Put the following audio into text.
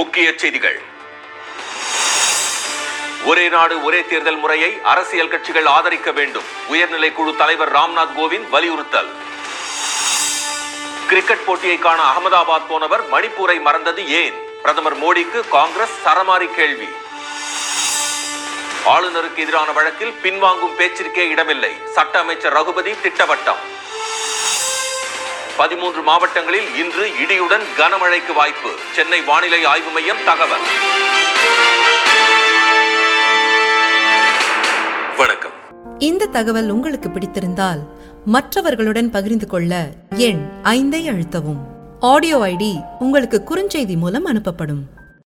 முக்கிய செய்திகள் ஒரே நாடு ஒரே தேர்தல் முறையை அரசியல் கட்சிகள் ஆதரிக்க வேண்டும் உயர்நிலை குழு தலைவர் ராம்நாத் கோவிந்த் வலியுறுத்தல் கிரிக்கெட் போட்டியை காண அகமதாபாத் போனவர் மணிப்பூரை மறந்தது ஏன் பிரதமர் மோடிக்கு காங்கிரஸ் சரமாரி கேள்வி ஆளுநருக்கு எதிரான வழக்கில் பின்வாங்கும் பேச்சிற்கே இடமில்லை சட்ட அமைச்சர் ரகுபதி திட்டவட்டம் பதிமூன்று மாவட்டங்களில் இன்று இடியுடன் கனமழைக்கு வாய்ப்பு சென்னை வானிலை ஆய்வு மையம் தகவல் வணக்கம் இந்த தகவல் உங்களுக்கு பிடித்திருந்தால் மற்றவர்களுடன் பகிர்ந்து கொள்ள எண் ஐந்தை அழுத்தவும் ஆடியோ ஐடி உங்களுக்கு குறுஞ்செய்தி மூலம் அனுப்பப்படும்